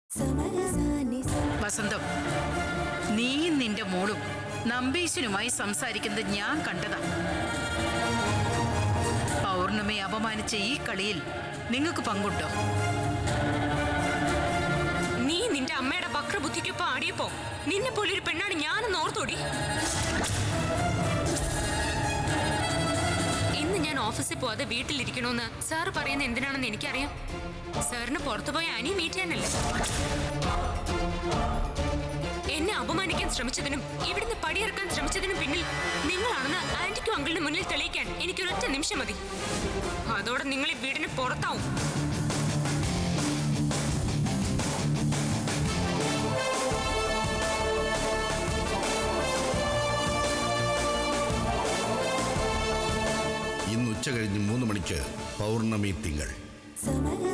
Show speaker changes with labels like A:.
A: വസന്തം നീയും നിന്റെ മോളും നമ്പീശനുമായി സംസാരിക്കുന്നത് ഞാൻ കണ്ടതാ പൗർണമിയെ അപമാനിച്ച ഈ കളിയിൽ നിങ്ങൾക്ക് പങ്കുണ്ടോ
B: നീ നിന്റെ അമ്മയുടെ വക്രബുദ്ധിക്കൊപ്പം ആടിയപ്പോ നിന്നെ പോലൊരു പെണ്ണാണ് ഞാനെന്ന് ഓർത്തോടി ഇന്ന് ഞാൻ ഓഫീസിൽ പോവാതെ വീട്ടിലിരിക്കണമെന്ന് സാർ പറയുന്നത് എന്തിനാണെന്ന് എനിക്കറിയാം സാറിന് പുറത്തു പോയ അനി മീറ്റ് ചെയ്യാനല്ലേ എന്നെ അപമാനിക്കാൻ ശ്രമിച്ചതിനും ഇവിടുന്ന് പടിയിറക്കാൻ ശ്രമിച്ചതിനും പിന്നിൽ നിങ്ങളാണെന്ന് ആന്റിക്കും അങ്കിളിന് മുന്നിൽ തെളിയിക്കാൻ എനിക്കൊരൊറ്റ നിമിഷം മതി അതോടെ നിങ്ങൾ ഈ വീടിന് പുറത്താവും
C: ഇന്ന് ഉച്ച കഴിഞ്ഞ് മൂന്ന് മണിക്ക് പൗർണമി തിങ്കൾ
D: സമയ